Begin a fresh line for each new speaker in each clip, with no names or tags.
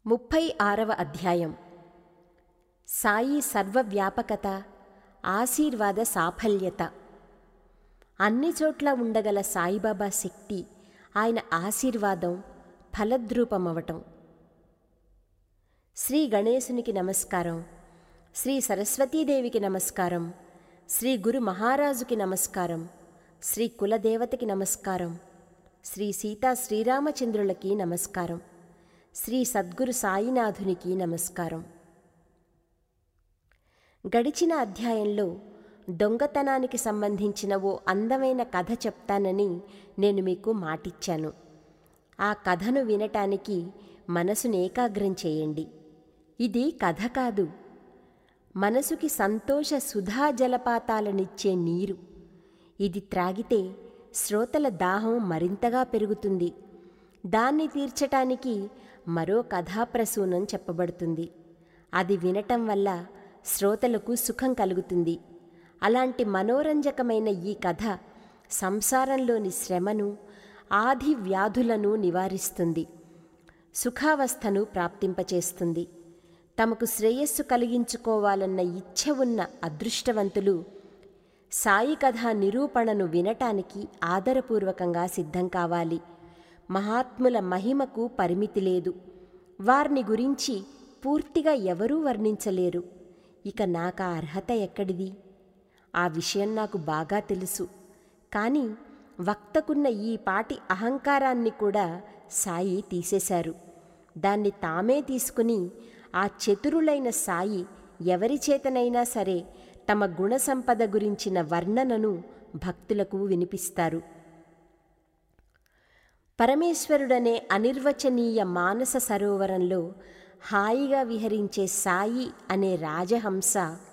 ముప్పై ఆరవ అధ్యాయం సాయి సర్వవ్యాపకత ఆశీర్వాద సాఫల్యత అన్ని చోట్ల ఉండగల సాయిబాబా శక్తి ఆయన ఆశీర్వాదం ఫలద్రూపమవటం శ్రీ గణేశునికి నమస్కారం శ్రీ సరస్వతీదేవికి నమస్కారం శ్రీ గురు మహారాజుకి నమస్కారం శ్రీ కులదేవతకి నమస్కారం శ్రీ సీతా శ్రీరామచంద్రులకి నమస్కారం శ్రీ సద్గురు సాయినాథునికి నమస్కారం గడిచిన అధ్యాయంలో దొంగతనానికి సంబంధించిన ఓ అందమైన కథ చెప్తానని నేను మీకు మాటిచ్చాను ఆ కథను వినటానికి మనసును ఏకాగ్రం చేయండి ఇది కథ కాదు మనసుకి సంతోష సుధా జలపాతాలనిచ్చే నీరు ఇది త్రాగితే శ్రోతల దాహం మరింతగా పెరుగుతుంది దాన్ని తీర్చటానికి మరో కథాప్రసూనం చెప్పబడుతుంది అది వినటం వల్ల శ్రోతలకు సుఖం కలుగుతుంది అలాంటి మనోరంజకమైన ఈ కథ సంసారంలోని శ్రమను ఆది వ్యాధులను నివారిస్తుంది సుఖావస్థను ప్రాప్తింపచేస్తుంది తమకు శ్రేయస్సు కలిగించుకోవాలన్న ఇచ్ఛ ఉన్న అదృష్టవంతులు సాయి కథ నిరూపణను వినటానికి ఆదరపూర్వకంగా సిద్ధం కావాలి మహాత్ముల మహిమకు పరిమితి లేదు వారిని గురించి పూర్తిగా ఎవరూ వర్ణించలేరు ఇక నాకు ఆ అర్హత ఎక్కడిది ఆ విషయం నాకు బాగా తెలుసు కానీ వక్తకున్న ఈ పాటి అహంకారాన్ని కూడా సాయి తీసేశారు దాన్ని తామే తీసుకుని ఆ చతురులైన సాయి ఎవరి చేతనైనా సరే తమ గుణసంపద గురించిన వర్ణనను భక్తులకు వినిపిస్తారు పరమేశ్వరుడనే అనిర్వచనీయ మానస సరోవరంలో హాయిగా విహరించే సాయి అనే రాజహంస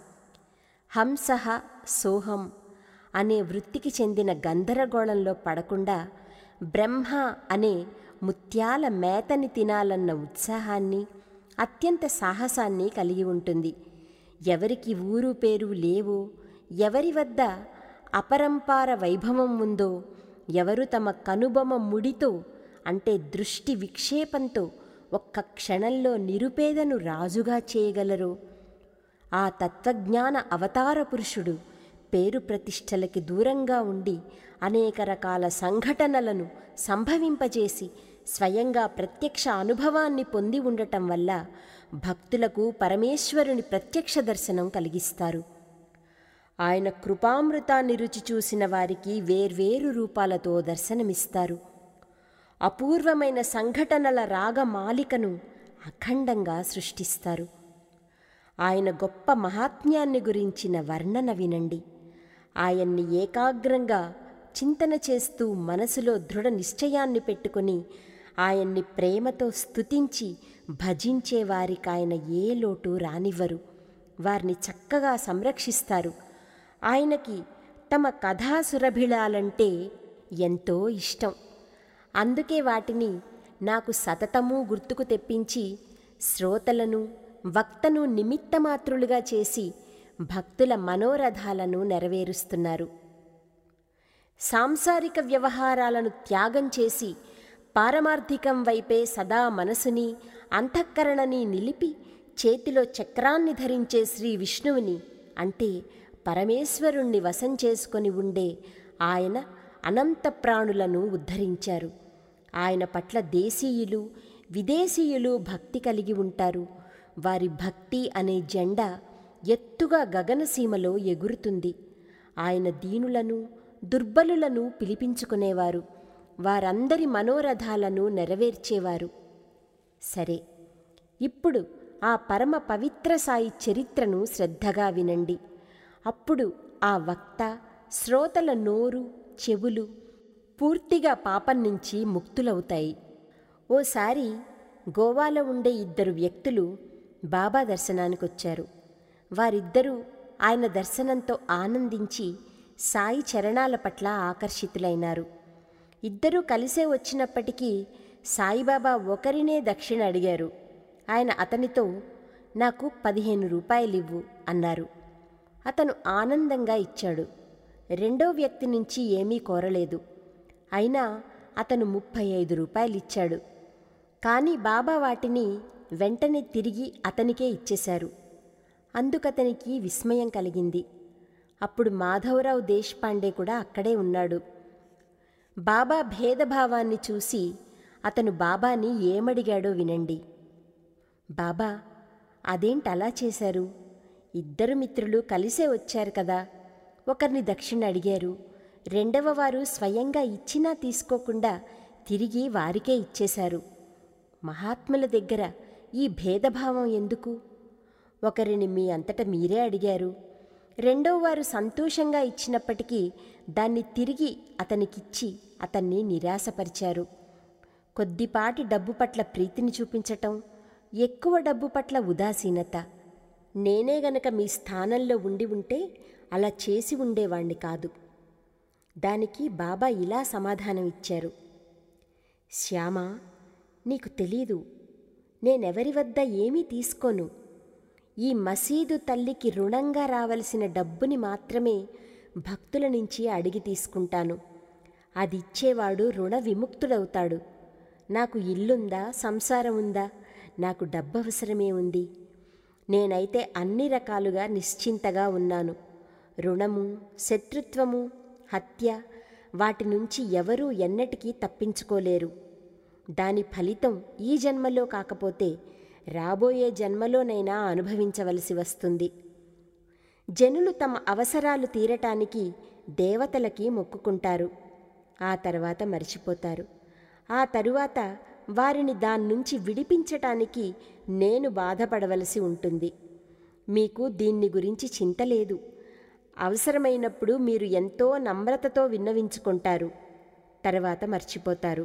హంసహ సోహం అనే వృత్తికి చెందిన గందరగోళంలో పడకుండా బ్రహ్మ అనే ముత్యాల మేతని తినాలన్న ఉత్సాహాన్ని అత్యంత సాహసాన్ని కలిగి ఉంటుంది ఎవరికి ఊరు పేరు లేవో ఎవరి వద్ద అపరంపార వైభవం ఉందో ఎవరు తమ కనుబొమ ముడితో అంటే దృష్టి విక్షేపంతో ఒక్క క్షణంలో నిరుపేదను రాజుగా చేయగలరో ఆ తత్వజ్ఞాన అవతార పురుషుడు పేరు ప్రతిష్టలకి దూరంగా ఉండి అనేక రకాల సంఘటనలను సంభవింపజేసి స్వయంగా ప్రత్యక్ష అనుభవాన్ని పొంది ఉండటం వల్ల భక్తులకు పరమేశ్వరుని ప్రత్యక్ష దర్శనం కలిగిస్తారు ఆయన కృపామృతాన్ని రుచి చూసిన వారికి వేర్వేరు రూపాలతో దర్శనమిస్తారు అపూర్వమైన సంఘటనల రాగమాలికను అఖండంగా సృష్టిస్తారు ఆయన గొప్ప మహాత్మ్యాన్ని గురించిన వర్ణన వినండి ఆయన్ని ఏకాగ్రంగా చింతన చేస్తూ మనసులో దృఢ నిశ్చయాన్ని పెట్టుకుని ఆయన్ని ప్రేమతో స్తుతించి భజించే వారికి ఆయన ఏ లోటు రానివ్వరు వారిని చక్కగా సంరక్షిస్తారు ఆయనకి తమ కథాసురభిళాలంటే ఎంతో ఇష్టం అందుకే వాటిని నాకు సతతము గుర్తుకు తెప్పించి శ్రోతలను వక్తను నిమిత్తమాత్రులుగా చేసి భక్తుల మనోరథాలను నెరవేరుస్తున్నారు సాంసారిక వ్యవహారాలను త్యాగం చేసి పారమార్థికం వైపే సదా మనసుని అంతఃకరణని నిలిపి చేతిలో చక్రాన్ని ధరించే శ్రీ విష్ణువుని అంటే పరమేశ్వరుణ్ణి వశం చేసుకొని ఉండే ఆయన అనంత ప్రాణులను ఉద్ధరించారు ఆయన పట్ల దేశీయులు విదేశీయులు భక్తి కలిగి ఉంటారు వారి భక్తి అనే జెండా ఎత్తుగా గగనసీమలో ఎగురుతుంది ఆయన దీనులను దుర్బలులను పిలిపించుకునేవారు వారందరి మనోరథాలను నెరవేర్చేవారు సరే ఇప్పుడు ఆ పరమ పవిత్ర సాయి చరిత్రను శ్రద్ధగా వినండి అప్పుడు ఆ వక్త శ్రోతల నోరు చెవులు పూర్తిగా పాపం నుంచి ముక్తులవుతాయి ఓసారి గోవాలో ఉండే ఇద్దరు వ్యక్తులు బాబా దర్శనానికొచ్చారు వారిద్దరూ ఆయన దర్శనంతో ఆనందించి సాయి చరణాల పట్ల ఆకర్షితులైనారు ఇద్దరూ కలిసే వచ్చినప్పటికీ సాయిబాబా ఒకరినే దక్షిణ అడిగారు ఆయన అతనితో నాకు పదిహేను రూపాయలివ్వు అన్నారు అతను ఆనందంగా ఇచ్చాడు రెండో వ్యక్తి నుంచి ఏమీ కోరలేదు అయినా అతను ముప్పై ఐదు రూపాయలిచ్చాడు కానీ బాబా వాటిని వెంటనే తిరిగి అతనికే ఇచ్చేశారు అందుకతనికి విస్మయం కలిగింది అప్పుడు మాధవరావు దేశపాండే కూడా అక్కడే ఉన్నాడు బాబా భేదభావాన్ని చూసి అతను బాబాని ఏమడిగాడో వినండి బాబా అదేంటి అలా చేశారు ఇద్దరు మిత్రులు కలిసే వచ్చారు కదా ఒకరిని దక్షిణ అడిగారు రెండవ వారు స్వయంగా ఇచ్చినా తీసుకోకుండా తిరిగి వారికే ఇచ్చేశారు మహాత్ముల దగ్గర ఈ భేదభావం ఎందుకు ఒకరిని మీ అంతట మీరే అడిగారు రెండో వారు సంతోషంగా ఇచ్చినప్పటికీ దాన్ని తిరిగి అతనికిచ్చి అతన్ని నిరాశపరిచారు కొద్దిపాటి డబ్బు పట్ల ప్రీతిని చూపించటం ఎక్కువ డబ్బు పట్ల ఉదాసీనత నేనే గనక మీ స్థానంలో ఉండి ఉంటే అలా చేసి ఉండేవాణ్ణి కాదు దానికి బాబా ఇలా సమాధానం ఇచ్చారు శ్యామ నీకు తెలీదు నేనెవరి వద్ద ఏమీ తీసుకోను ఈ మసీదు తల్లికి రుణంగా రావలసిన డబ్బుని మాత్రమే భక్తుల నుంచి అడిగి తీసుకుంటాను అది ఇచ్చేవాడు రుణ విముక్తుడవుతాడు నాకు ఇల్లుందా సంసారం ఉందా నాకు డబ్బు అవసరమే ఉంది నేనైతే అన్ని రకాలుగా నిశ్చింతగా ఉన్నాను రుణము శత్రుత్వము హత్య వాటి నుంచి ఎవరూ ఎన్నటికీ తప్పించుకోలేరు దాని ఫలితం ఈ జన్మలో కాకపోతే రాబోయే జన్మలోనైనా అనుభవించవలసి వస్తుంది జనులు తమ అవసరాలు తీరటానికి దేవతలకి మొక్కుకుంటారు ఆ తర్వాత మర్చిపోతారు ఆ తరువాత వారిని దాన్నుంచి విడిపించటానికి నేను బాధపడవలసి ఉంటుంది మీకు దీన్ని గురించి చింత లేదు అవసరమైనప్పుడు మీరు ఎంతో నమ్రతతో విన్నవించుకుంటారు తర్వాత మర్చిపోతారు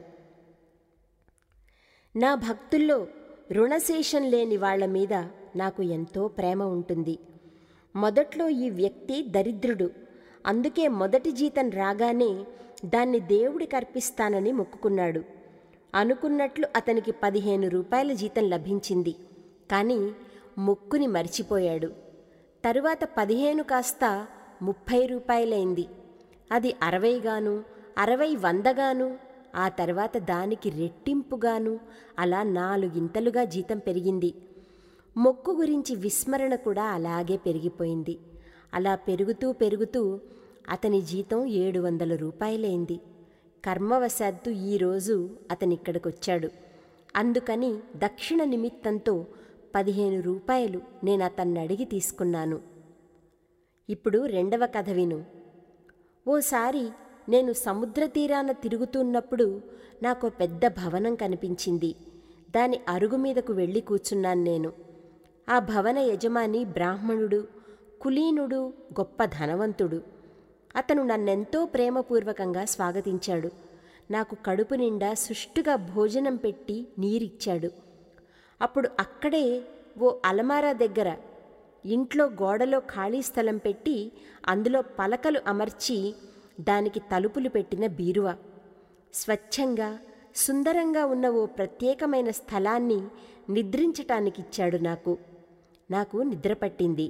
నా భక్తుల్లో రుణశేషం లేని వాళ్ల మీద నాకు ఎంతో ప్రేమ ఉంటుంది మొదట్లో ఈ వ్యక్తి దరిద్రుడు అందుకే మొదటి జీతం రాగానే దాన్ని దేవుడికి అర్పిస్తానని మొక్కుకున్నాడు అనుకున్నట్లు అతనికి పదిహేను రూపాయల జీతం లభించింది కానీ మొక్కుని మర్చిపోయాడు తరువాత పదిహేను కాస్త ముప్పై రూపాయలైంది అది అరవైగాను అరవై వందగాను ఆ తర్వాత దానికి రెట్టింపుగాను అలా నాలుగింతలుగా జీతం పెరిగింది మొక్కు గురించి విస్మరణ కూడా అలాగే పెరిగిపోయింది అలా పెరుగుతూ పెరుగుతూ అతని జీతం ఏడు వందల రూపాయలైంది కర్మవశాత్తు ఈరోజు అతనిక్కడికొచ్చాడు అందుకని దక్షిణ నిమిత్తంతో పదిహేను రూపాయలు నేను అతన్ని అడిగి తీసుకున్నాను ఇప్పుడు రెండవ కథ విను ఓసారి నేను సముద్ర తీరాన తిరుగుతున్నప్పుడు నాకు పెద్ద భవనం కనిపించింది దాని అరుగు మీదకు వెళ్ళి కూర్చున్నాను నేను ఆ భవన యజమాని బ్రాహ్మణుడు కులీనుడు గొప్ప ధనవంతుడు అతను నన్నెంతో ప్రేమపూర్వకంగా స్వాగతించాడు నాకు కడుపు నిండా సుష్టుగా భోజనం పెట్టి నీరిచ్చాడు అప్పుడు అక్కడే ఓ అలమారా దగ్గర ఇంట్లో గోడలో ఖాళీ స్థలం పెట్టి అందులో పలకలు అమర్చి దానికి తలుపులు పెట్టిన బీరువా స్వచ్ఛంగా సుందరంగా ఉన్న ఓ ప్రత్యేకమైన స్థలాన్ని నిద్రించటానికిచ్చాడు నాకు నాకు నిద్ర పట్టింది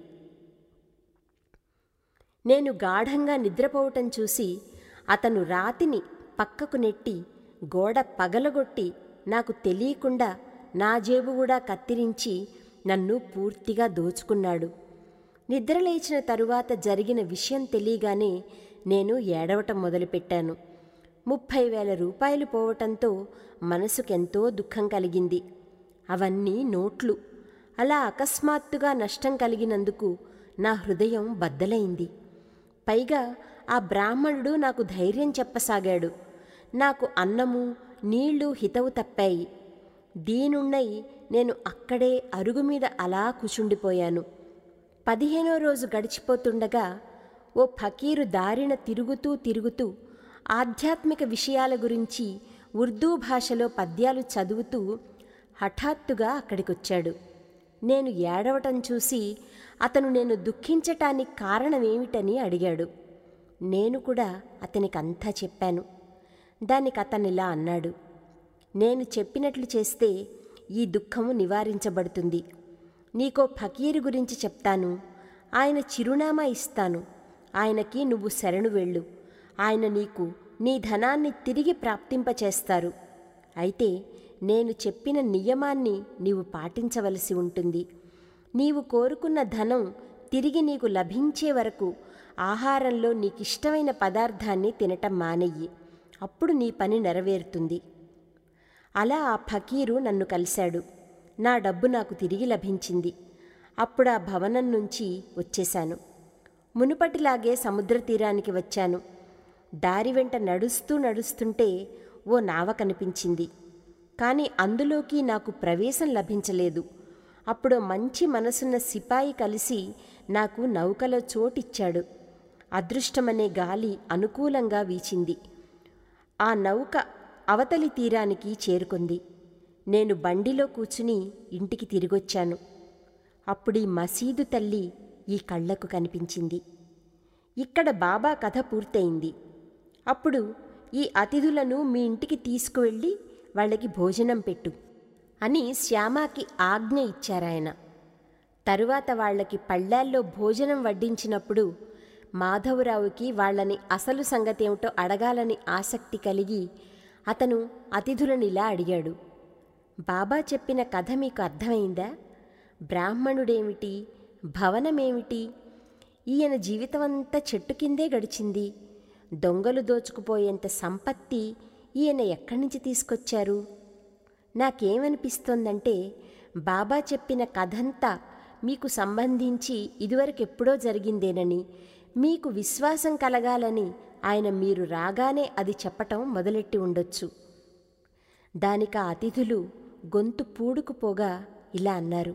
నేను గాఢంగా నిద్రపోవటం చూసి అతను రాతిని పక్కకు నెట్టి గోడ పగలగొట్టి నాకు తెలియకుండా నా జేబు కూడా కత్తిరించి నన్ను పూర్తిగా దోచుకున్నాడు నిద్రలేచిన తరువాత జరిగిన విషయం తెలియగానే నేను ఏడవటం మొదలుపెట్టాను ముప్పై వేల రూపాయలు పోవటంతో మనసుకెంతో దుఃఖం కలిగింది అవన్నీ నోట్లు అలా అకస్మాత్తుగా నష్టం కలిగినందుకు నా హృదయం బద్దలైంది పైగా ఆ బ్రాహ్మణుడు నాకు ధైర్యం చెప్పసాగాడు నాకు అన్నము నీళ్లు హితవు తప్పాయి దీనున్నై నేను అక్కడే అరుగు మీద అలా కూచుండిపోయాను పదిహేనో రోజు గడిచిపోతుండగా ఓ ఫకీరు దారిన తిరుగుతూ తిరుగుతూ ఆధ్యాత్మిక విషయాల గురించి ఉర్దూ భాషలో పద్యాలు చదువుతూ హఠాత్తుగా అక్కడికొచ్చాడు నేను ఏడవటం చూసి అతను నేను దుఃఖించటానికి కారణమేమిటని అడిగాడు నేను కూడా అతనికి అంతా చెప్పాను దానికి అతనిలా అన్నాడు నేను చెప్పినట్లు చేస్తే ఈ దుఃఖము నివారించబడుతుంది నీకో ఫకీరు గురించి చెప్తాను ఆయన చిరునామా ఇస్తాను ఆయనకి నువ్వు శరణు వెళ్ళు ఆయన నీకు నీ ధనాన్ని తిరిగి ప్రాప్తింపచేస్తారు అయితే నేను చెప్పిన నియమాన్ని నీవు పాటించవలసి ఉంటుంది నీవు కోరుకున్న ధనం తిరిగి నీకు లభించే వరకు ఆహారంలో నీకిష్టమైన పదార్థాన్ని తినటం మానెయ్యి అప్పుడు నీ పని నెరవేరుతుంది అలా ఆ ఫకీరు నన్ను కలిశాడు నా డబ్బు నాకు తిరిగి లభించింది అప్పుడు ఆ భవనం నుంచి వచ్చేశాను మునుపటిలాగే సముద్ర తీరానికి వచ్చాను దారి వెంట నడుస్తూ నడుస్తుంటే ఓ నావ కనిపించింది కానీ అందులోకి నాకు ప్రవేశం లభించలేదు అప్పుడు మంచి మనసున్న సిపాయి కలిసి నాకు నౌకలో చోటిచ్చాడు అదృష్టమనే గాలి అనుకూలంగా వీచింది ఆ నౌక అవతలి తీరానికి చేరుకుంది నేను బండిలో కూర్చుని ఇంటికి తిరిగొచ్చాను అప్పుడీ మసీదు తల్లి ఈ కళ్ళకు కనిపించింది ఇక్కడ బాబా కథ పూర్తయింది అప్పుడు ఈ అతిథులను మీ ఇంటికి తీసుకువెళ్ళి వాళ్ళకి భోజనం పెట్టు అని శ్యామాకి ఆజ్ఞ ఇచ్చారాయన తరువాత వాళ్ళకి పళ్ళాల్లో భోజనం వడ్డించినప్పుడు మాధవరావుకి వాళ్ళని అసలు సంగతేమిటో అడగాలని ఆసక్తి కలిగి అతను అతిథులనిలా అడిగాడు బాబా చెప్పిన కథ మీకు అర్థమైందా బ్రాహ్మణుడేమిటి భవనమేమిటి ఈయన జీవితమంతా చెట్టు కిందే గడిచింది దొంగలు దోచుకుపోయేంత సంపత్తి ఈయన ఎక్కడి నుంచి తీసుకొచ్చారు నాకేమనిపిస్తోందంటే బాబా చెప్పిన కథంతా మీకు సంబంధించి ఇదివరకు ఎప్పుడో జరిగిందేనని మీకు విశ్వాసం కలగాలని ఆయన మీరు రాగానే అది చెప్పటం మొదలెట్టి ఉండొచ్చు దానికి ఆ అతిథులు గొంతు పూడుకుపోగా ఇలా అన్నారు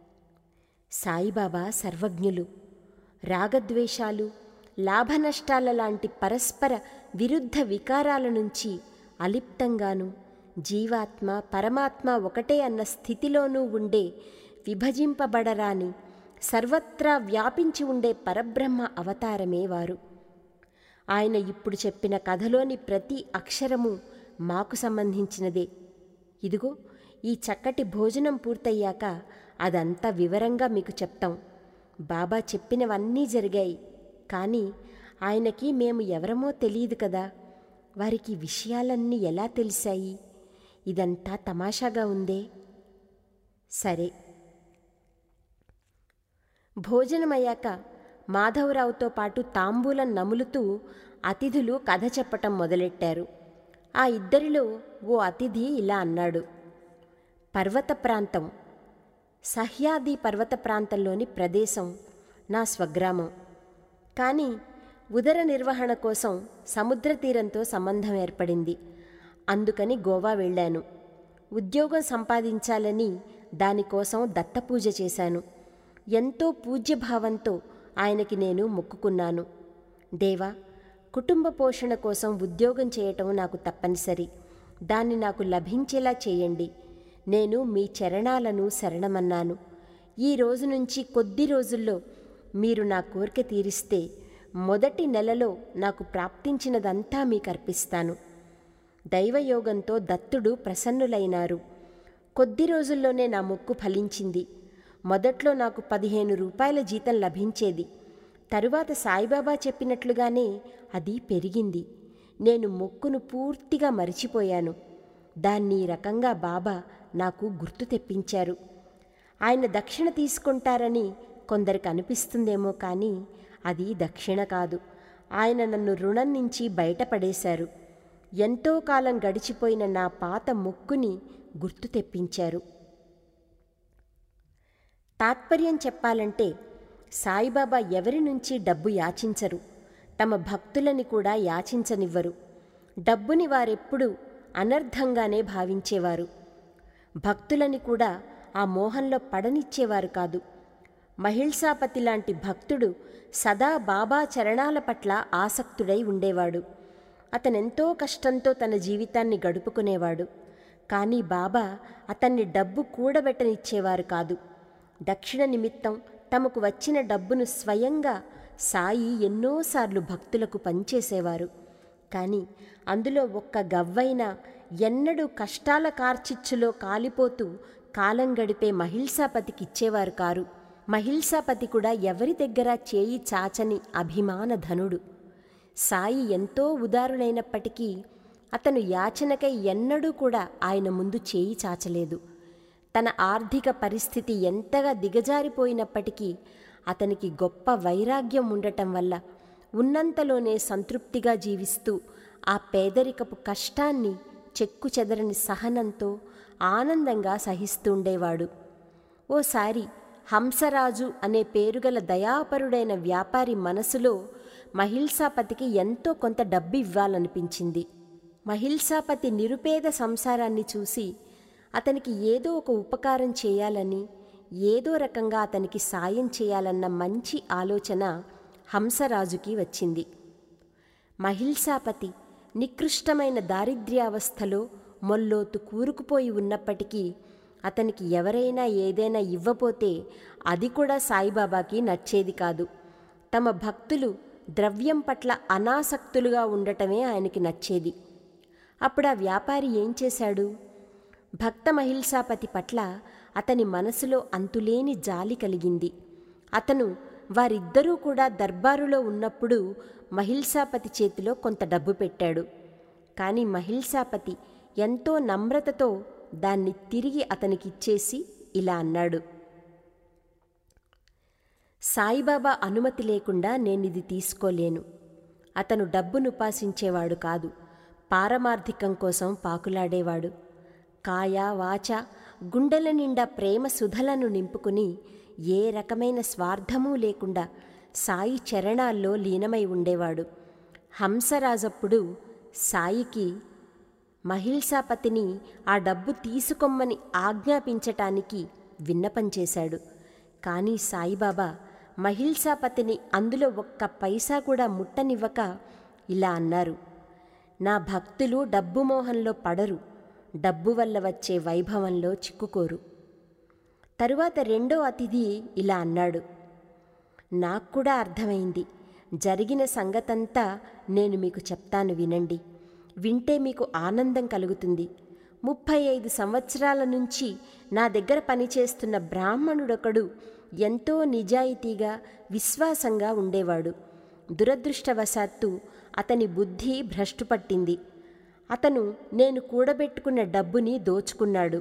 సాయిబాబా సర్వజ్ఞులు రాగద్వేషాలు లాభనష్టాల లాంటి పరస్పర విరుద్ధ వికారాల నుంచి అలిప్తంగాను జీవాత్మ పరమాత్మ ఒకటే అన్న స్థితిలోనూ ఉండే విభజింపబడరాని సర్వత్రా వ్యాపించి ఉండే పరబ్రహ్మ అవతారమే వారు ఆయన ఇప్పుడు చెప్పిన కథలోని ప్రతి అక్షరము మాకు సంబంధించినదే ఇదిగో ఈ చక్కటి భోజనం పూర్తయ్యాక అదంతా వివరంగా మీకు చెప్తాం బాబా చెప్పినవన్నీ జరిగాయి కానీ ఆయనకి మేము ఎవరమో తెలియదు కదా వారికి విషయాలన్నీ ఎలా తెలిసాయి ఇదంతా తమాషాగా ఉందే సరే భోజనమయ్యాక మాధవరావుతో పాటు తాంబూలం నములుతూ అతిథులు కథ చెప్పటం మొదలెట్టారు ఆ ఇద్దరిలో ఓ అతిథి ఇలా అన్నాడు పర్వత ప్రాంతం సహ్యాది పర్వత ప్రాంతంలోని ప్రదేశం నా స్వగ్రామం కానీ ఉదర నిర్వహణ కోసం సముద్ర తీరంతో సంబంధం ఏర్పడింది అందుకని గోవా వెళ్ళాను ఉద్యోగం సంపాదించాలని దానికోసం దత్తపూజ చేశాను ఎంతో పూజ్యభావంతో ఆయనకి నేను మొక్కుకున్నాను దేవా కుటుంబ పోషణ కోసం ఉద్యోగం చేయటం నాకు తప్పనిసరి దాన్ని నాకు లభించేలా చేయండి నేను మీ చరణాలను శరణమన్నాను ఈ రోజు నుంచి కొద్ది రోజుల్లో మీరు నా కోరిక తీరిస్తే మొదటి నెలలో నాకు ప్రాప్తించినదంతా మీకు అర్పిస్తాను దైవయోగంతో దత్తుడు ప్రసన్నులైనారు కొద్ది రోజుల్లోనే నా మొక్కు ఫలించింది మొదట్లో నాకు పదిహేను రూపాయల జీతం లభించేది తరువాత సాయిబాబా చెప్పినట్లుగానే అది పెరిగింది నేను మొక్కును పూర్తిగా మరిచిపోయాను దాన్ని ఈ రకంగా బాబా నాకు గుర్తు తెప్పించారు ఆయన దక్షిణ తీసుకుంటారని కొందరికి అనిపిస్తుందేమో కానీ అది దక్షిణ కాదు ఆయన నన్ను రుణం నుంచి బయటపడేశారు ఎంతో కాలం గడిచిపోయిన నా పాత మొక్కుని గుర్తు తెప్పించారు తాత్పర్యం చెప్పాలంటే సాయిబాబా ఎవరి నుంచి డబ్బు యాచించరు తమ భక్తులని కూడా యాచించనివ్వరు డబ్బుని వారెప్పుడూ అనర్థంగానే భావించేవారు భక్తులని కూడా ఆ మోహంలో పడనిచ్చేవారు కాదు మహిళసాపతి లాంటి భక్తుడు సదా బాబా చరణాల పట్ల ఆసక్తుడై ఉండేవాడు అతనెంతో కష్టంతో తన జీవితాన్ని గడుపుకునేవాడు కానీ బాబా అతన్ని డబ్బు కూడబెట్టనిచ్చేవారు కాదు దక్షిణ నిమిత్తం తమకు వచ్చిన డబ్బును స్వయంగా సాయి ఎన్నోసార్లు భక్తులకు పంచేసేవారు కానీ అందులో ఒక్క గవ్వైనా ఎన్నడూ కష్టాల కార్చిచ్చులో కాలిపోతూ కాలం గడిపే మహిళసాపతికి ఇచ్చేవారు కారు మహిళసాపతి కూడా ఎవరి దగ్గర చేయి చాచని అభిమాన ధనుడు సాయి ఎంతో ఉదారులైనప్పటికీ అతను యాచనకై ఎన్నడూ కూడా ఆయన ముందు చేయి చాచలేదు తన ఆర్థిక పరిస్థితి ఎంతగా దిగజారిపోయినప్పటికీ అతనికి గొప్ప వైరాగ్యం ఉండటం వల్ల ఉన్నంతలోనే సంతృప్తిగా జీవిస్తూ ఆ పేదరికపు కష్టాన్ని చెక్కు చెదరని సహనంతో ఆనందంగా సహిస్తుండేవాడు ఓసారి హంసరాజు అనే పేరుగల దయాపరుడైన వ్యాపారి మనసులో మహిల్సాపతికి ఎంతో కొంత డబ్బు ఇవ్వాలనిపించింది మహిల్సాపతి నిరుపేద సంసారాన్ని చూసి అతనికి ఏదో ఒక ఉపకారం చేయాలని ఏదో రకంగా అతనికి సాయం చేయాలన్న మంచి ఆలోచన హంసరాజుకి వచ్చింది మహిల్సాపతి నికృష్టమైన దారిద్ర్యావస్థలో మొల్లోతు కూరుకుపోయి ఉన్నప్పటికీ అతనికి ఎవరైనా ఏదైనా ఇవ్వపోతే అది కూడా సాయిబాబాకి నచ్చేది కాదు తమ భక్తులు ద్రవ్యం పట్ల అనాసక్తులుగా ఉండటమే ఆయనకి నచ్చేది అప్పుడు ఆ వ్యాపారి ఏం చేశాడు భక్త మహిల్సాపతి పట్ల అతని మనసులో అంతులేని జాలి కలిగింది అతను వారిద్దరూ కూడా దర్బారులో ఉన్నప్పుడు మహిల్సాపతి చేతిలో కొంత డబ్బు పెట్టాడు కానీ మహిల్సాపతి ఎంతో నమ్రతతో దాన్ని తిరిగి అతనికిచ్చేసి ఇలా అన్నాడు సాయిబాబా అనుమతి లేకుండా నేనిది తీసుకోలేను అతను డబ్బును ఉపాసించేవాడు కాదు పారమార్థికం కోసం పాకులాడేవాడు కాయ వాచ గుండెల నిండా ప్రేమ సుధలను నింపుకుని ఏ రకమైన స్వార్థమూ లేకుండా సాయి చరణాల్లో లీనమై ఉండేవాడు హంసరాజప్పుడు సాయికి మహిల్సాపతిని ఆ డబ్బు తీసుకొమ్మని ఆజ్ఞాపించటానికి విన్నపం చేశాడు కానీ సాయిబాబా మహిల్సాపతిని అందులో ఒక్క పైసా కూడా ముట్టనివ్వక ఇలా అన్నారు నా భక్తులు డబ్బు మోహంలో పడరు డబ్బు వల్ల వచ్చే వైభవంలో చిక్కుకోరు తరువాత రెండో అతిథి ఇలా అన్నాడు నాకు కూడా అర్థమైంది జరిగిన సంగతంతా నేను మీకు చెప్తాను వినండి వింటే మీకు ఆనందం కలుగుతుంది ముప్పై ఐదు సంవత్సరాల నుంచి నా దగ్గర పనిచేస్తున్న బ్రాహ్మణుడొకడు ఎంతో నిజాయితీగా విశ్వాసంగా ఉండేవాడు దురదృష్టవశాత్తు అతని బుద్ధి భ్రష్టుపట్టింది అతను నేను కూడబెట్టుకున్న డబ్బుని దోచుకున్నాడు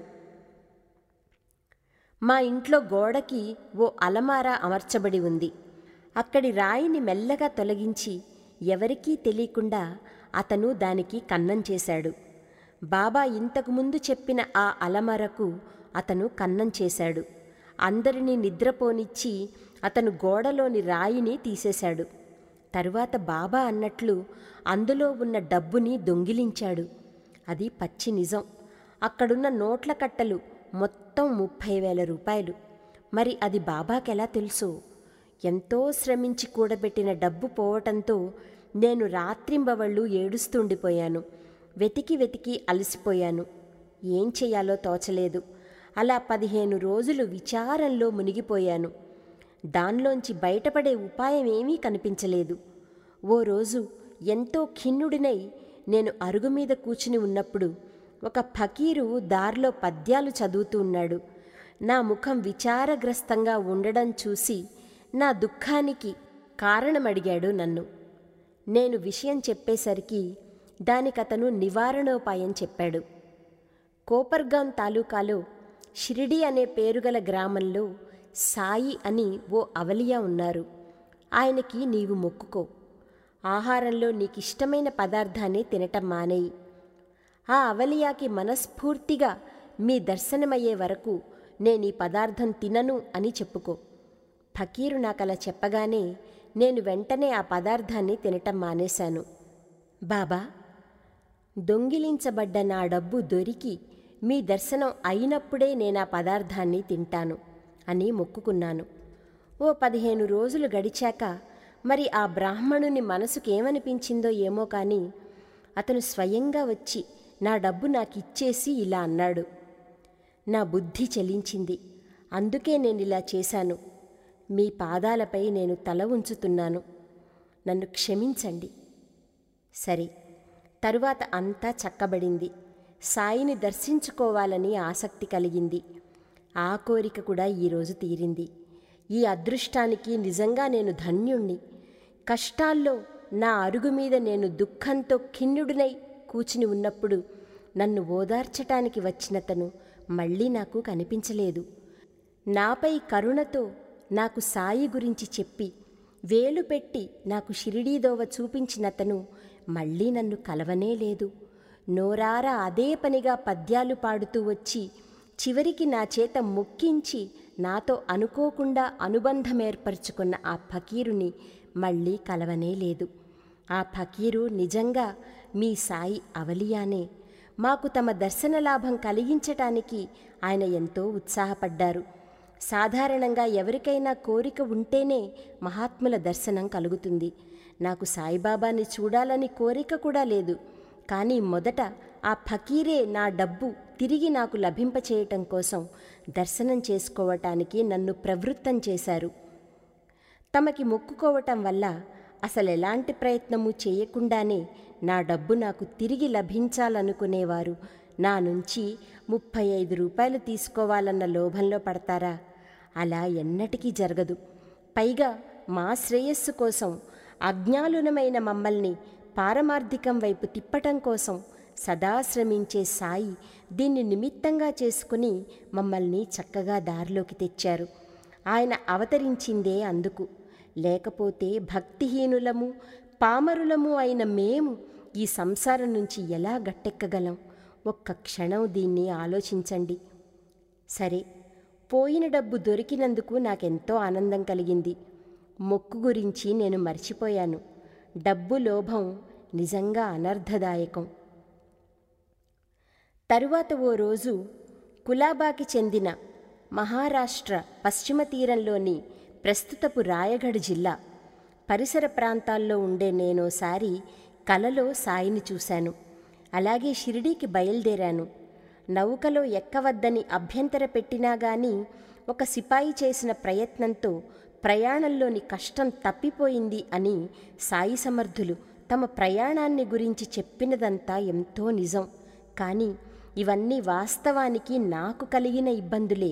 మా ఇంట్లో గోడకి ఓ అలమారా అమర్చబడి ఉంది అక్కడి రాయిని మెల్లగా తొలగించి ఎవరికీ తెలియకుండా అతను దానికి కన్నం చేశాడు బాబా ఇంతకుముందు చెప్పిన ఆ అలమరకు అతను కన్నం చేశాడు అందరినీ నిద్రపోనిచ్చి అతను గోడలోని రాయిని తీసేశాడు తరువాత బాబా అన్నట్లు అందులో ఉన్న డబ్బుని దొంగిలించాడు అది పచ్చి నిజం అక్కడున్న నోట్ల కట్టలు మొత్తం ముప్పై వేల రూపాయలు మరి అది బాబాకెలా తెలుసు ఎంతో శ్రమించి కూడబెట్టిన డబ్బు పోవటంతో నేను రాత్రింబవళ్ళు ఏడుస్తుండిపోయాను వెతికి వెతికి అలసిపోయాను ఏం చెయ్యాలో తోచలేదు అలా పదిహేను రోజులు విచారంలో మునిగిపోయాను దానిలోంచి బయటపడే ఉపాయం ఏమీ కనిపించలేదు ఓ రోజు ఎంతో ఖిన్నుడినై నేను అరుగు మీద కూర్చుని ఉన్నప్పుడు ఒక ఫకీరు దారిలో పద్యాలు చదువుతూ ఉన్నాడు నా ముఖం విచారగ్రస్తంగా ఉండడం చూసి నా దుఃఖానికి కారణమడిగాడు నన్ను నేను విషయం చెప్పేసరికి దానికతను నివారణోపాయం చెప్పాడు కోపర్గాం తాలూకాలో షిరిడి అనే పేరుగల గ్రామంలో సాయి అని ఓ అవలియా ఉన్నారు ఆయనకి నీవు మొక్కుకో ఆహారంలో నీకిష్టమైన పదార్థాన్ని తినటం మానేయి ఆ అవలియాకి మనస్ఫూర్తిగా మీ దర్శనమయ్యే వరకు నేను ఈ పదార్థం తినను అని చెప్పుకో ఫకీరు నాకలా చెప్పగానే నేను వెంటనే ఆ పదార్థాన్ని తినటం మానేశాను బాబా దొంగిలించబడ్డ నా డబ్బు దొరికి మీ దర్శనం అయినప్పుడే నేను ఆ పదార్థాన్ని తింటాను అని మొక్కుకున్నాను ఓ పదిహేను రోజులు గడిచాక మరి ఆ బ్రాహ్మణుని మనసుకేమనిపించిందో ఏమో కానీ అతను స్వయంగా వచ్చి నా డబ్బు నాకు ఇచ్చేసి ఇలా అన్నాడు నా బుద్ధి చలించింది అందుకే నేను ఇలా చేశాను మీ పాదాలపై నేను తల ఉంచుతున్నాను నన్ను క్షమించండి సరే తరువాత అంతా చక్కబడింది సాయిని దర్శించుకోవాలని ఆసక్తి కలిగింది ఆ కోరిక కూడా ఈరోజు తీరింది ఈ అదృష్టానికి నిజంగా నేను ధన్యుణ్ణి కష్టాల్లో నా అరుగు మీద నేను దుఃఖంతో ఖిన్నుడినై కూచుని ఉన్నప్పుడు నన్ను ఓదార్చటానికి వచ్చినతను మళ్ళీ నాకు కనిపించలేదు నాపై కరుణతో నాకు సాయి గురించి చెప్పి వేలు పెట్టి నాకు షిరిడీదోవ చూపించినతను మళ్ళీ నన్ను కలవనే లేదు నోరారా అదే పనిగా పద్యాలు పాడుతూ వచ్చి చివరికి నా చేత మొక్కించి నాతో అనుకోకుండా అనుబంధం ఏర్పరచుకున్న ఆ ఫకీరుని మళ్ళీ కలవనే లేదు ఆ ఫకీరు నిజంగా మీ సాయి అవలియానే మాకు తమ దర్శన లాభం కలిగించటానికి ఆయన ఎంతో ఉత్సాహపడ్డారు సాధారణంగా ఎవరికైనా కోరిక ఉంటేనే మహాత్ముల దర్శనం కలుగుతుంది నాకు సాయిబాబాని చూడాలని కోరిక కూడా లేదు కానీ మొదట ఆ ఫకీరే నా డబ్బు తిరిగి నాకు లభింపచేయటం కోసం దర్శనం చేసుకోవటానికి నన్ను ప్రవృత్తం చేశారు తమకి మొక్కుకోవటం వల్ల అసలు ఎలాంటి ప్రయత్నము చేయకుండానే నా డబ్బు నాకు తిరిగి లభించాలనుకునేవారు నా నుంచి ముప్పై ఐదు రూపాయలు తీసుకోవాలన్న లోభంలో పడతారా అలా ఎన్నటికీ జరగదు పైగా మా శ్రేయస్సు కోసం అజ్ఞాలునమైన మమ్మల్ని పారమార్థికం వైపు తిప్పటం కోసం సదా శ్రమించే సాయి దీన్ని నిమిత్తంగా చేసుకుని మమ్మల్ని చక్కగా దారిలోకి తెచ్చారు ఆయన అవతరించిందే అందుకు లేకపోతే భక్తిహీనులము పామరులము అయిన మేము ఈ సంసారం నుంచి ఎలా గట్టెక్కగలం ఒక్క క్షణం దీన్ని ఆలోచించండి సరే పోయిన డబ్బు దొరికినందుకు నాకెంతో ఆనందం కలిగింది మొక్కు గురించి నేను మర్చిపోయాను డబ్బు లోభం నిజంగా అనర్థదాయకం తరువాత ఓ రోజు కులాబాకి చెందిన మహారాష్ట్ర పశ్చిమ తీరంలోని ప్రస్తుతపు రాయగఢ్ జిల్లా పరిసర ప్రాంతాల్లో ఉండే నేనోసారి కలలో సాయిని చూశాను అలాగే షిరిడీకి బయలుదేరాను నౌకలో ఎక్కవద్దని అభ్యంతర పెట్టినా గాని ఒక సిపాయి చేసిన ప్రయత్నంతో ప్రయాణంలోని కష్టం తప్పిపోయింది అని సాయి సమర్థులు తమ ప్రయాణాన్ని గురించి చెప్పినదంతా ఎంతో నిజం కానీ ఇవన్నీ వాస్తవానికి నాకు కలిగిన ఇబ్బందులే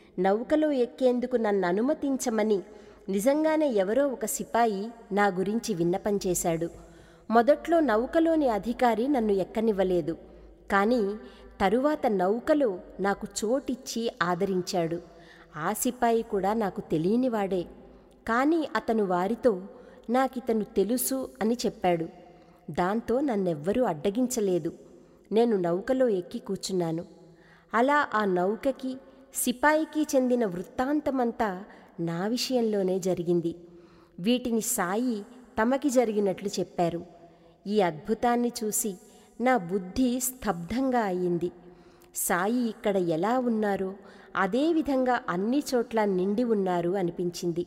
నౌకలో ఎక్కేందుకు నన్ను అనుమతించమని నిజంగానే ఎవరో ఒక సిపాయి నా గురించి విన్నపం చేశాడు మొదట్లో నౌకలోని అధికారి నన్ను ఎక్కనివ్వలేదు కానీ తరువాత నౌకలో నాకు చోటిచ్చి ఆదరించాడు ఆ సిపాయి కూడా నాకు తెలియనివాడే కానీ అతను వారితో నాకితను తెలుసు అని చెప్పాడు దాంతో నన్నెవ్వరూ అడ్డగించలేదు నేను నౌకలో ఎక్కి కూర్చున్నాను అలా ఆ నౌకకి సిపాయికి చెందిన వృత్తాంతమంతా నా విషయంలోనే జరిగింది వీటిని సాయి తమకి జరిగినట్లు చెప్పారు ఈ అద్భుతాన్ని చూసి నా బుద్ధి స్తబ్దంగా అయింది సాయి ఇక్కడ ఎలా ఉన్నారో అదేవిధంగా అన్ని చోట్ల నిండి ఉన్నారు అనిపించింది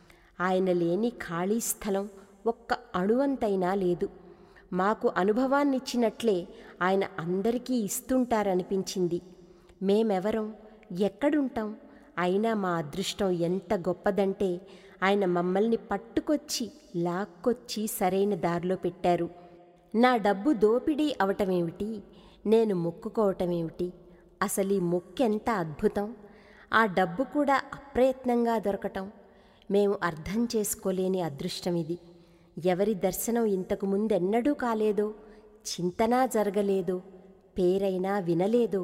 ఆయన లేని ఖాళీ స్థలం ఒక్క అణువంతైనా లేదు మాకు అనుభవాన్నిచ్చినట్లే ఆయన అందరికీ ఇస్తుంటారనిపించింది మేమెవరం ఎక్కడుంటాం అయినా మా అదృష్టం ఎంత గొప్పదంటే ఆయన మమ్మల్ని పట్టుకొచ్చి లాక్కొచ్చి సరైన దారిలో పెట్టారు నా డబ్బు దోపిడీ అవటమేమిటి నేను మొక్కుకోవటమేమిటి అసలు ఈ మొక్కెంత అద్భుతం ఆ డబ్బు కూడా అప్రయత్నంగా దొరకటం మేము అర్థం చేసుకోలేని అదృష్టం ఇది ఎవరి దర్శనం ఇంతకు ముందెన్నడూ కాలేదో చింతనా జరగలేదో పేరైనా వినలేదో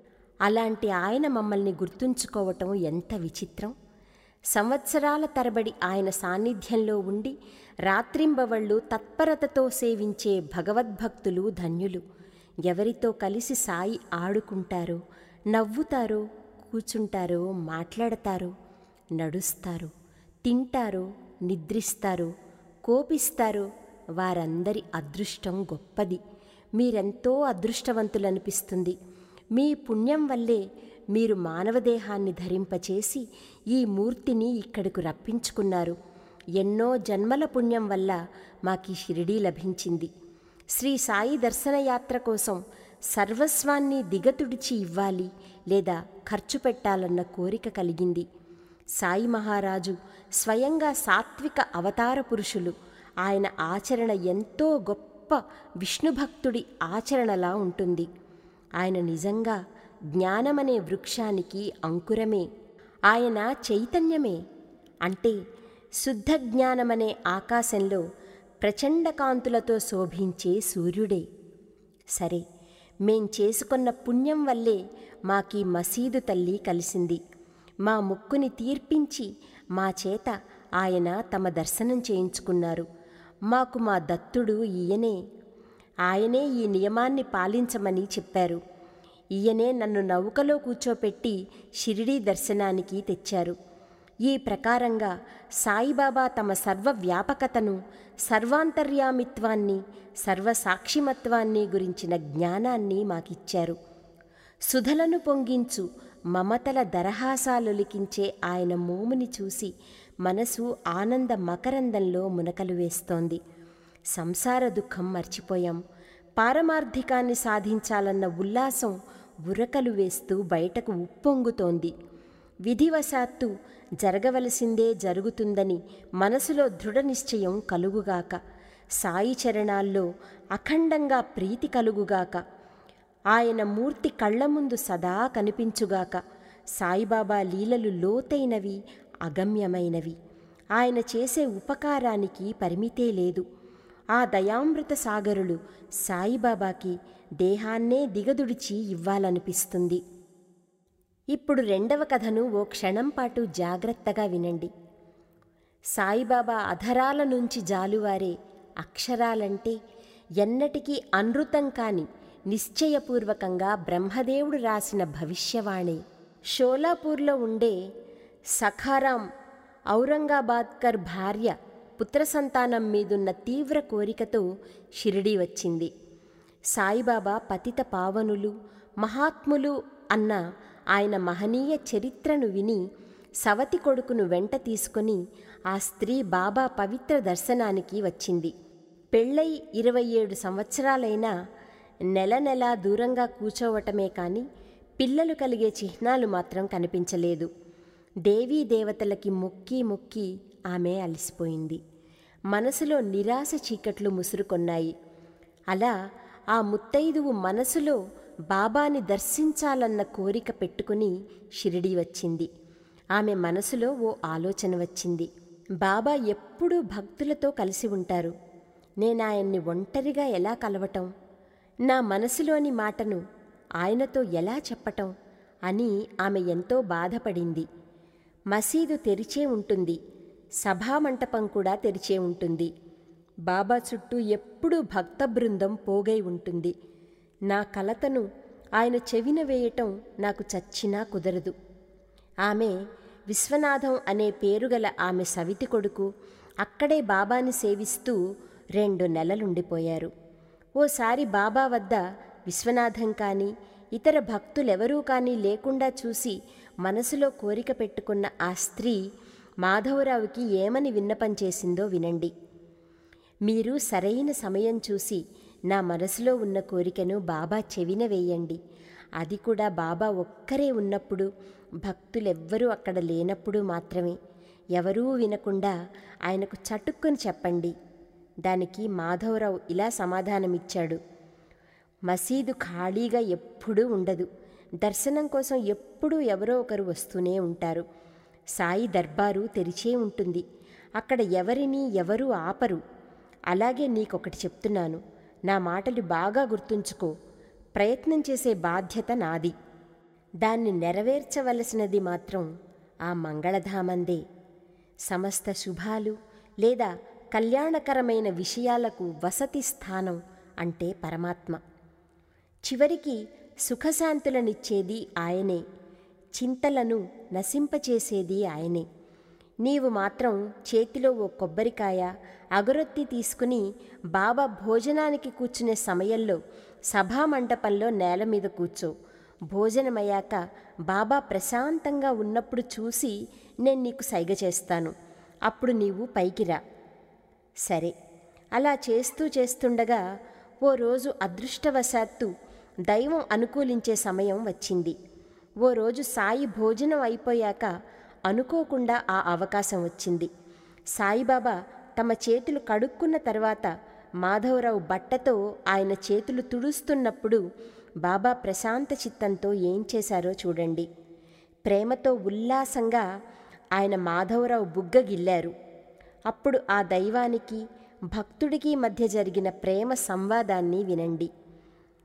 అలాంటి ఆయన మమ్మల్ని గుర్తుంచుకోవటం ఎంత విచిత్రం సంవత్సరాల తరబడి ఆయన సాన్నిధ్యంలో ఉండి రాత్రింబవళ్ళు తత్పరతతో సేవించే భగవద్భక్తులు ధన్యులు ఎవరితో కలిసి సాయి ఆడుకుంటారో నవ్వుతారో కూచుంటారో మాట్లాడతారో నడుస్తారో తింటారో నిద్రిస్తారో కోపిస్తారో వారందరి అదృష్టం గొప్పది మీరెంతో అదృష్టవంతులనిపిస్తుంది మీ పుణ్యం వల్లే మీరు మానవదేహాన్ని ధరింపచేసి ఈ మూర్తిని ఇక్కడకు రప్పించుకున్నారు ఎన్నో జన్మల పుణ్యం వల్ల మాకీ షిరిడీ లభించింది శ్రీ సాయి దర్శనయాత్ర కోసం సర్వస్వాన్ని దిగతుడిచి ఇవ్వాలి లేదా ఖర్చు పెట్టాలన్న కోరిక కలిగింది సాయి మహారాజు స్వయంగా సాత్విక అవతార పురుషులు ఆయన ఆచరణ ఎంతో గొప్ప విష్ణుభక్తుడి ఆచరణలా ఉంటుంది ఆయన నిజంగా జ్ఞానమనే వృక్షానికి అంకురమే ఆయన చైతన్యమే అంటే శుద్ధ జ్ఞానమనే ఆకాశంలో ప్రచండ కాంతులతో శోభించే సూర్యుడే సరే మేం చేసుకున్న పుణ్యం వల్లే మాకీ మసీదు తల్లి కలిసింది మా ముక్కుని తీర్పించి మా చేత ఆయన తమ దర్శనం చేయించుకున్నారు మాకు మా దత్తుడు ఈయనే ఆయనే ఈ నియమాన్ని పాలించమని చెప్పారు ఈయనే నన్ను నౌకలో కూర్చోపెట్టి షిరిడీ దర్శనానికి తెచ్చారు ఈ ప్రకారంగా సాయిబాబా తమ సర్వవ్యాపకతను సర్వాంతర్యామిత్వాన్ని సర్వసాక్షిమత్వాన్ని గురించిన జ్ఞానాన్ని మాకిచ్చారు సుధలను పొంగించు మమతల దరహాసాలొలికించే ఆయన మోముని చూసి మనసు ఆనంద మకరందంలో మునకలు వేస్తోంది సంసార దుఃఖం మర్చిపోయాం పారమార్థికాన్ని సాధించాలన్న ఉల్లాసం ఉరకలు వేస్తూ బయటకు ఉప్పొంగుతోంది విధివశాత్తు జరగవలసిందే జరుగుతుందని మనసులో దృఢ నిశ్చయం కలుగుగాక సాయి చరణాల్లో అఖండంగా ప్రీతి కలుగుగాక ఆయన మూర్తి కళ్ల ముందు సదా కనిపించుగాక సాయిబాబా లీలలు లోతైనవి అగమ్యమైనవి ఆయన చేసే ఉపకారానికి పరిమితే లేదు ఆ దయామృత సాగరులు సాయిబాబాకి దేహాన్నే దిగదుడిచి ఇవ్వాలనిపిస్తుంది ఇప్పుడు రెండవ కథను ఓ క్షణం పాటు జాగ్రత్తగా వినండి సాయిబాబా అధరాల నుంచి జాలువారే అక్షరాలంటే ఎన్నటికీ అనృతం కాని నిశ్చయపూర్వకంగా బ్రహ్మదేవుడు రాసిన భవిష్యవాణి షోలాపూర్లో ఉండే సఖారాం ఔరంగాబాద్కర్ భార్య పుత్ర సంతానం మీదున్న తీవ్ర కోరికతో షిరిడీ వచ్చింది సాయిబాబా పతిత పావనులు మహాత్ములు అన్న ఆయన మహనీయ చరిత్రను విని సవతి కొడుకును వెంట తీసుకొని ఆ స్త్రీ బాబా పవిత్ర దర్శనానికి వచ్చింది పెళ్ళై ఇరవై ఏడు సంవత్సరాలైనా నెల నెల దూరంగా కూర్చోవటమే కాని పిల్లలు కలిగే చిహ్నాలు మాత్రం కనిపించలేదు దేవీ దేవతలకి మొక్కి మొక్కి ఆమె అలసిపోయింది మనసులో నిరాశ చీకట్లు ముసురుకొన్నాయి అలా ఆ ముత్తైదువు మనసులో బాబాని దర్శించాలన్న కోరిక పెట్టుకుని షిరిడి వచ్చింది ఆమె మనసులో ఓ ఆలోచన వచ్చింది బాబా ఎప్పుడూ భక్తులతో కలిసి ఉంటారు నేనాయన్ని ఒంటరిగా ఎలా కలవటం నా మనసులోని మాటను ఆయనతో ఎలా చెప్పటం అని ఆమె ఎంతో బాధపడింది మసీదు తెరిచే ఉంటుంది సభామంటపం కూడా తెరిచే ఉంటుంది బాబా చుట్టూ ఎప్పుడూ భక్త బృందం పోగై ఉంటుంది నా కలతను ఆయన చెవిన వేయటం నాకు చచ్చినా కుదరదు ఆమె విశ్వనాథం అనే పేరుగల ఆమె సవితి కొడుకు అక్కడే బాబాని సేవిస్తూ రెండు నెలలుండిపోయారు ఓసారి బాబా వద్ద విశ్వనాథం కానీ ఇతర భక్తులెవరూ కానీ లేకుండా చూసి మనసులో కోరిక పెట్టుకున్న ఆ స్త్రీ మాధవరావుకి ఏమని విన్నపం చేసిందో వినండి మీరు సరైన సమయం చూసి నా మనసులో ఉన్న కోరికను బాబా చెవిన వేయండి అది కూడా బాబా ఒక్కరే ఉన్నప్పుడు భక్తులెవ్వరూ అక్కడ లేనప్పుడు మాత్రమే ఎవరూ వినకుండా ఆయనకు చటుక్కుని చెప్పండి దానికి మాధవరావు ఇలా సమాధానమిచ్చాడు మసీదు ఖాళీగా ఎప్పుడూ ఉండదు దర్శనం కోసం ఎప్పుడూ ఎవరో ఒకరు వస్తూనే ఉంటారు సాయి దర్బారు తెరిచే ఉంటుంది అక్కడ ఎవరిని ఎవరూ ఆపరు అలాగే నీకొకటి చెప్తున్నాను నా మాటలు బాగా గుర్తుంచుకో ప్రయత్నం చేసే బాధ్యత నాది దాన్ని నెరవేర్చవలసినది మాత్రం ఆ మంగళధామందే సమస్త శుభాలు లేదా కళ్యాణకరమైన విషయాలకు వసతి స్థానం అంటే పరమాత్మ చివరికి సుఖశాంతులనిచ్చేది ఆయనే చింతలను నశింపచేసేది ఆయనే నీవు మాత్రం చేతిలో ఓ కొబ్బరికాయ అగరొత్తి తీసుకుని బాబా భోజనానికి కూర్చునే సమయంలో సభామంటపంలో నేల మీద కూర్చో భోజనమయ్యాక బాబా ప్రశాంతంగా ఉన్నప్పుడు చూసి నేను నీకు సైగ చేస్తాను అప్పుడు నీవు పైకి రా సరే అలా చేస్తూ చేస్తుండగా ఓ రోజు అదృష్టవశాత్తు దైవం అనుకూలించే సమయం వచ్చింది ఓ రోజు సాయి భోజనం అయిపోయాక అనుకోకుండా ఆ అవకాశం వచ్చింది సాయిబాబా తమ చేతులు కడుక్కున్న తర్వాత మాధవరావు బట్టతో ఆయన చేతులు తుడుస్తున్నప్పుడు బాబా ప్రశాంత చిత్తంతో ఏం చేశారో చూడండి ప్రేమతో ఉల్లాసంగా ఆయన మాధవరావు బుగ్గగిల్లారు అప్పుడు ఆ దైవానికి భక్తుడికి మధ్య జరిగిన ప్రేమ సంవాదాన్ని వినండి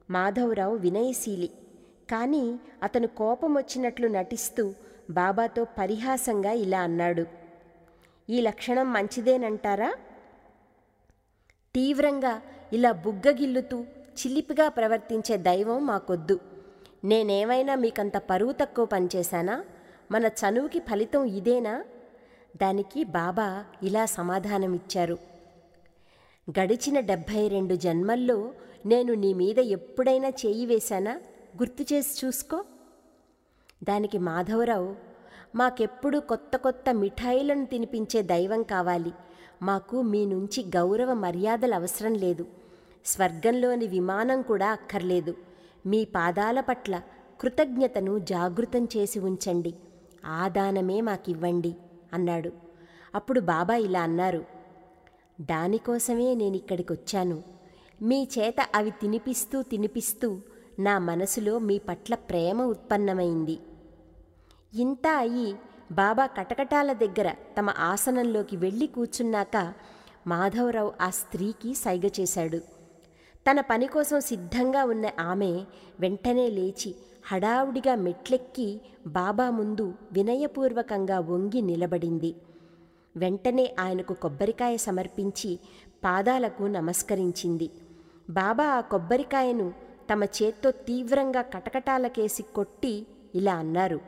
మాధవరావు వినయశీలి కానీ అతను కోపం వచ్చినట్లు నటిస్తూ బాబాతో పరిహాసంగా ఇలా అన్నాడు ఈ లక్షణం మంచిదేనంటారా తీవ్రంగా ఇలా బుగ్గగిల్లుతూ చిలిపిగా ప్రవర్తించే దైవం మాకొద్దు నేనేమైనా మీకంత పరువు తక్కువ పనిచేశానా మన చనువుకి ఫలితం ఇదేనా దానికి బాబా ఇలా సమాధానమిచ్చారు గడిచిన డెబ్భై రెండు జన్మల్లో నేను నీ మీద ఎప్పుడైనా చేయి వేశానా గుర్తు చేసి చూసుకో దానికి మాధవరావు మాకెప్పుడు కొత్త కొత్త మిఠాయిలను తినిపించే దైవం కావాలి మాకు మీ నుంచి గౌరవ మర్యాదలు అవసరం లేదు స్వర్గంలోని విమానం కూడా అక్కర్లేదు మీ పాదాల పట్ల కృతజ్ఞతను జాగృతం చేసి ఉంచండి ఆ దానమే మాకివ్వండి అన్నాడు అప్పుడు బాబా ఇలా అన్నారు దానికోసమే నేను ఇక్కడికి వచ్చాను మీ చేత అవి తినిపిస్తూ తినిపిస్తూ నా మనసులో మీ పట్ల ప్రేమ ఉత్పన్నమైంది ఇంత అయి బాబా కటకటాల దగ్గర తమ ఆసనంలోకి వెళ్ళి కూర్చున్నాక మాధవరావు ఆ స్త్రీకి సైగ చేశాడు తన పని కోసం సిద్ధంగా ఉన్న ఆమె వెంటనే లేచి హడావుడిగా మెట్లెక్కి బాబా ముందు వినయపూర్వకంగా వంగి నిలబడింది వెంటనే ఆయనకు కొబ్బరికాయ సమర్పించి పాదాలకు నమస్కరించింది బాబా ఆ కొబ్బరికాయను తమ చేత్తో తీవ్రంగా కటకటాలకేసి కొట్టి ఇలా అన్నారు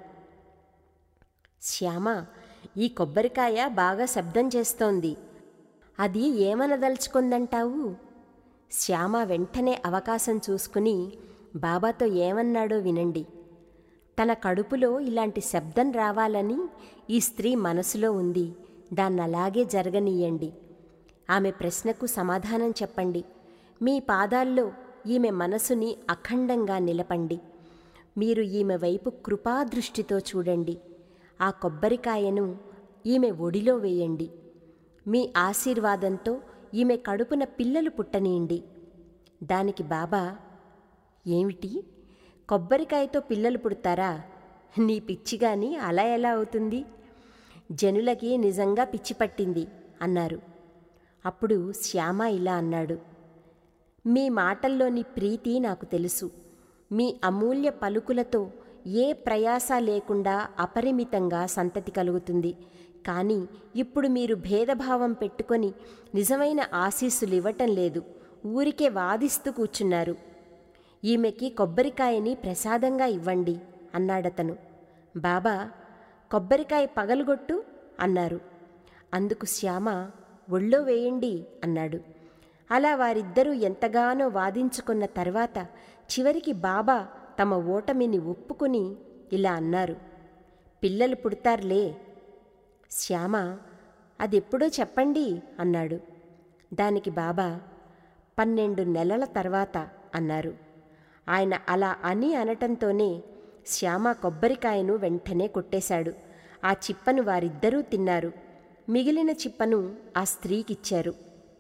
శ్యామ ఈ కొబ్బరికాయ బాగా శబ్దం చేస్తోంది అది ఏమనదలుచుకుందంటావు శ్యామ వెంటనే అవకాశం చూసుకుని బాబాతో ఏమన్నాడో వినండి తన కడుపులో ఇలాంటి శబ్దం రావాలని ఈ స్త్రీ మనసులో ఉంది దాన్ని అలాగే జరగనీయండి ఆమె ప్రశ్నకు సమాధానం చెప్పండి మీ పాదాల్లో ఈమె మనసుని అఖండంగా నిలపండి మీరు ఈమె వైపు కృపాదృష్టితో చూడండి ఆ కొబ్బరికాయను ఈమె ఒడిలో వేయండి మీ ఆశీర్వాదంతో ఈమె కడుపున పిల్లలు పుట్టనీయండి దానికి బాబా ఏమిటి కొబ్బరికాయతో పిల్లలు పుడతారా నీ పిచ్చిగాని అలా ఎలా అవుతుంది జనులకి నిజంగా పిచ్చి పట్టింది అన్నారు అప్పుడు శ్యామ ఇలా అన్నాడు మీ మాటల్లోని ప్రీతి నాకు తెలుసు మీ అమూల్య పలుకులతో ఏ ప్రయాస లేకుండా అపరిమితంగా సంతతి కలుగుతుంది కానీ ఇప్పుడు మీరు భేదభావం పెట్టుకొని నిజమైన ఆశీస్సులు ఇవ్వటం లేదు ఊరికే వాదిస్తూ కూర్చున్నారు ఈమెకి కొబ్బరికాయని ప్రసాదంగా ఇవ్వండి అన్నాడతను బాబా కొబ్బరికాయ పగలగొట్టు అన్నారు అందుకు శ్యామ ఒళ్ళో వేయండి అన్నాడు అలా వారిద్దరూ ఎంతగానో వాదించుకున్న తర్వాత చివరికి బాబా తమ ఓటమిని ఒప్పుకుని ఇలా అన్నారు పిల్లలు పుడతారులే శ్యామ అదెప్పుడో చెప్పండి అన్నాడు దానికి బాబా పన్నెండు నెలల తర్వాత అన్నారు ఆయన అలా అని అనటంతోనే శ్యామ కొబ్బరికాయను వెంటనే కొట్టేశాడు ఆ చిప్పను వారిద్దరూ తిన్నారు మిగిలిన చిప్పను ఆ స్త్రీకిచ్చారు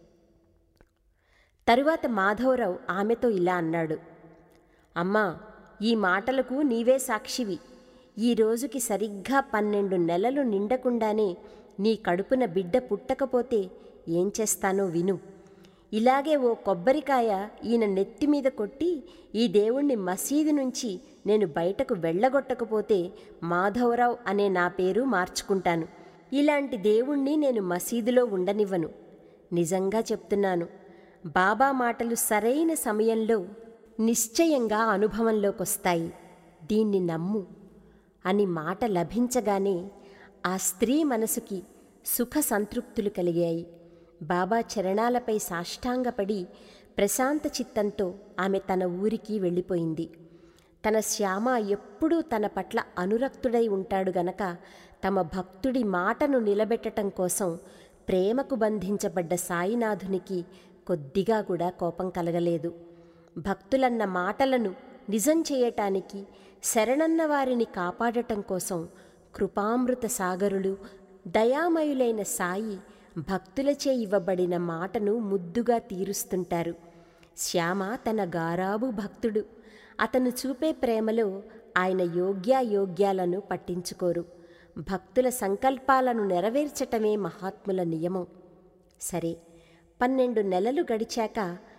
తరువాత మాధవరావు ఆమెతో ఇలా అన్నాడు అమ్మా ఈ మాటలకు నీవే సాక్షివి ఈ రోజుకి సరిగ్గా పన్నెండు నెలలు నిండకుండానే నీ కడుపున బిడ్డ పుట్టకపోతే ఏం చేస్తానో విను ఇలాగే ఓ కొబ్బరికాయ ఈయన నెత్తి మీద కొట్టి ఈ దేవుణ్ణి మసీదు నుంచి నేను బయటకు వెళ్ళగొట్టకపోతే మాధవరావు అనే నా పేరు మార్చుకుంటాను ఇలాంటి దేవుణ్ణి నేను మసీదులో ఉండనివ్వను నిజంగా చెప్తున్నాను బాబా మాటలు సరైన సమయంలో నిశ్చయంగా అనుభవంలోకొస్తాయి దీన్ని నమ్ము అని మాట లభించగానే ఆ స్త్రీ మనసుకి సుఖ సంతృప్తులు కలిగాయి బాబా చరణాలపై సాష్టాంగపడి ప్రశాంత చిత్తంతో ఆమె తన ఊరికి వెళ్ళిపోయింది తన శ్యామ ఎప్పుడూ తన పట్ల అనురక్తుడై ఉంటాడు గనక తమ భక్తుడి మాటను నిలబెట్టటం కోసం ప్రేమకు బంధించబడ్డ సాయినాథునికి కొద్దిగా కూడా కోపం కలగలేదు భక్తులన్న మాటలను నిజం చేయటానికి శరణన్న వారిని కాపాడటం కోసం కృపామృత సాగరులు దయామయులైన సాయి భక్తులచే ఇవ్వబడిన మాటను ముద్దుగా తీరుస్తుంటారు శ్యామ తన గారాబు భక్తుడు అతను చూపే ప్రేమలో ఆయన యోగ్యాయోగ్యాలను పట్టించుకోరు భక్తుల సంకల్పాలను నెరవేర్చటమే మహాత్ముల నియమం సరే పన్నెండు నెలలు గడిచాక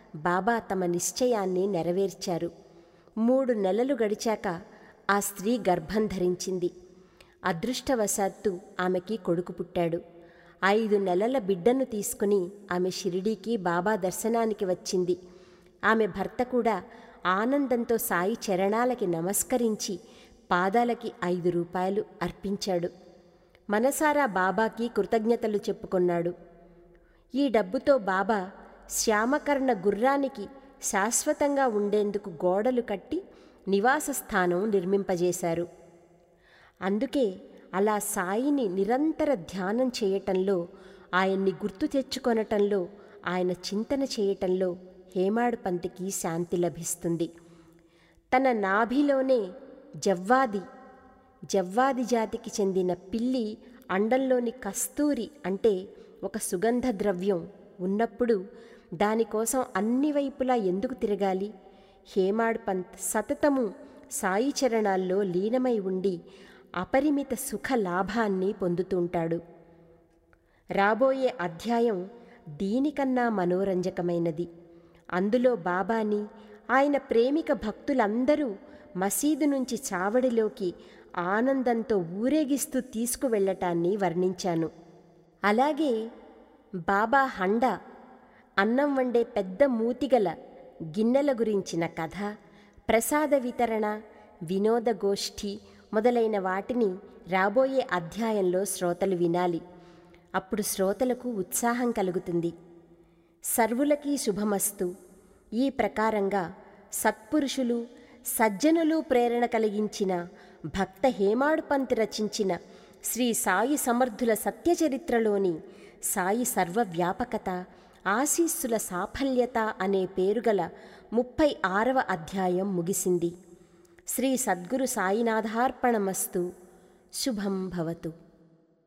బాబా తమ నిశ్చయాన్ని నెరవేర్చారు మూడు నెలలు గడిచాక ఆ స్త్రీ గర్భం ధరించింది అదృష్టవశాత్తు ఆమెకి కొడుకు పుట్టాడు ఐదు నెలల బిడ్డను తీసుకుని ఆమె షిరిడీకి బాబా దర్శనానికి వచ్చింది ఆమె భర్త కూడా ఆనందంతో సాయి చరణాలకి నమస్కరించి పాదాలకి ఐదు రూపాయలు అర్పించాడు మనసారా బాబాకి కృతజ్ఞతలు చెప్పుకున్నాడు ఈ డబ్బుతో బాబా శ్యామకర్ణ గుర్రానికి శాశ్వతంగా ఉండేందుకు గోడలు కట్టి నివాస స్థానం నిర్మింపజేశారు అందుకే అలా సాయిని నిరంతర ధ్యానం చేయటంలో ఆయన్ని గుర్తు తెచ్చుకొనటంలో ఆయన చింతన చేయటంలో హేమాడు పంతికి శాంతి లభిస్తుంది తన నాభిలోనే జవ్వాది జవ్వాది జాతికి చెందిన పిల్లి అండంలోని కస్తూరి అంటే ఒక సుగంధ ద్రవ్యం ఉన్నప్పుడు దానికోసం అన్ని వైపులా ఎందుకు తిరగాలి హేమాడ్ పంత్ సతతము సాయి చరణాల్లో లీనమై ఉండి అపరిమిత సుఖ లాభాన్ని పొందుతుంటాడు రాబోయే అధ్యాయం దీనికన్నా మనోరంజకమైనది అందులో బాబాని ఆయన ప్రేమిక భక్తులందరూ మసీదు నుంచి చావడిలోకి ఆనందంతో ఊరేగిస్తూ తీసుకువెళ్ళటాన్ని వర్ణించాను అలాగే బాబా హండ అన్నం వండే పెద్ద మూతిగల గిన్నెల గురించిన కథ ప్రసాద వితరణ వినోద గోష్ఠి మొదలైన వాటిని రాబోయే అధ్యాయంలో శ్రోతలు వినాలి అప్పుడు శ్రోతలకు ఉత్సాహం కలుగుతుంది సర్వులకి శుభమస్తు ఈ ప్రకారంగా సత్పురుషులు సజ్జనులు ప్రేరణ కలిగించిన భక్త హేమాడు పంత్ రచించిన శ్రీ సాయి సమర్థుల సత్యచరిత్రలోని సాయి సర్వవ్యాపకత ఆశీస్సుల సాఫల్యత అనే పేరుగల ముప్పై ఆరవ అధ్యాయం ముగిసింది శ్రీ సద్గురు సాయినాథార్పణమస్తు శుభం భవతు